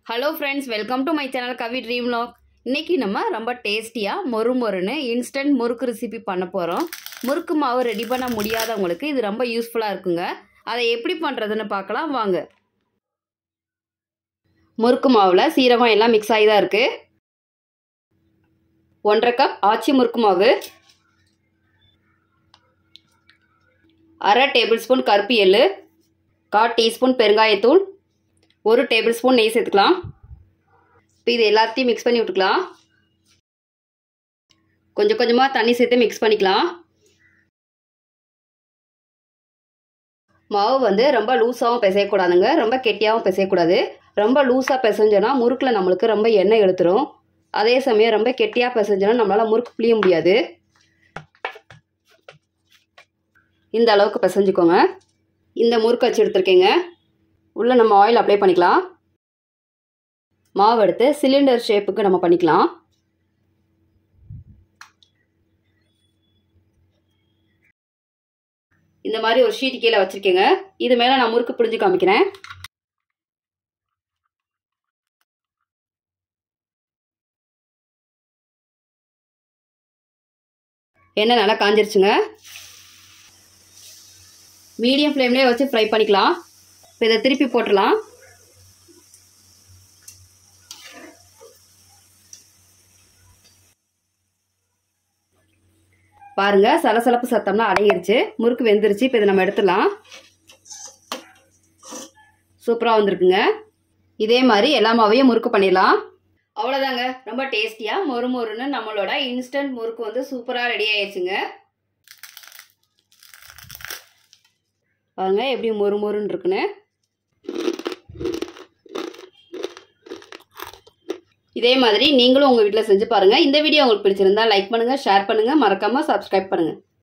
hello friends welcome to my channel Kavi dream log இன்னைக்கு நம்ம ரொம்ப டேஸ்டியாக மொறு மொறுன்னு இன்ஸ்டன்ட் முறுக்கு ரெசிபி பண்ண போகிறோம் முறுக்கு மாவு ரெடி பண்ண முடியாதவங்களுக்கு இது ரொம்ப யூஸ்ஃபுல்லாக இருக்குங்க அதை எப்படி பண்ணுறதுன்னு பார்க்கலாம் வாங்க முறுக்கு மாவில் சீரகம் எல்லாம் மிக்ஸ் ஆகி தான் இருக்குது ஒன்றரை கப் ஆச்சி முறுக்கு மாவு அரை டேபிள் ஸ்பூன் கருப்பு எள்ளு கால் டீஸ்பூன் பெருங்காயத்தூள் ஒரு டேபிள் ஸ்பூன் நெய் சேர்த்துக்கலாம் இப்போ இது எல்லாத்தையும் மிக்ஸ் பண்ணி விட்டுக்கலாம் கொஞ்சம் கொஞ்சமாக தண்ணி சேர்த்து மிக்ஸ் பண்ணிக்கலாம் மாவு வந்து ரொம்ப லூஸாகவும் பிசையக்கூடாதுங்க ரொம்ப கெட்டியாகவும் பிசையக்கூடாது ரொம்ப லூஸாக பிசைஞ்சோன்னா முறுக்கில் நம்மளுக்கு ரொம்ப எண்ணெய் இழுத்துரும் அதே சமயம் ரொம்ப கெட்டியாக பிசைஞ்சோன்னா நம்மளால் முறுக்கு புளிய முடியாது இந்த அளவுக்கு பிசைஞ்சுக்கோங்க இந்த முறுக்கு வச்சு எடுத்துருக்கேங்க உள்ளே நம்ம ஆயில் அப்ளை பண்ணிக்கலாம் மாவு எடுத்து சிலிண்டர் ஷேப்புக்கு நம்ம பண்ணிக்கலாம் இந்த மாதிரி ஒரு ஷீட் கீழே வச்சுருக்கேங்க இது மேலே நான் முறுக்கு பிடிஞ்சு காமிக்கிறேன் எண்ணெய் நல்லா காஞ்சிருச்சுங்க மீடியம் ஃப்ளேம்லேயே வச்சு ஃப்ரை பண்ணிக்கலாம் இப்போ இதை திருப்பி போட்டுடலாம் பாருங்க சலசலப்பு சத்தம்லாம் அடங்கிருச்சு முறுக்கு வெந்துருச்சு இப்போ இதை நம்ம எடுத்துடலாம் சூப்பராக வந்திருக்குங்க இதே மாதிரி எல்லா மாவையும் முறுக்கு பண்ணிடலாம் அவ்வளோதாங்க ரொம்ப டேஸ்டியாக மொறு மொறுன்னு நம்மளோட இன்ஸ்டன்ட் முறுக்கு வந்து சூப்பராக ரெடி ஆயிடுச்சுங்க பாருங்க எப்படி மொறு மொறுன்னு இருக்குன்னு இதே மாதிரி நீங்களும் உங்கள் வீட்டில் செஞ்சு பாருங்கள் இந்த வீடியோ உங்களுக்கு பிடிச்சிருந்தா லைக் பண்ணுங்கள் ஷேர் பண்ணுங்கள் மறக்காமல் சப்ஸ்கிரைப் பண்ணுங்கள்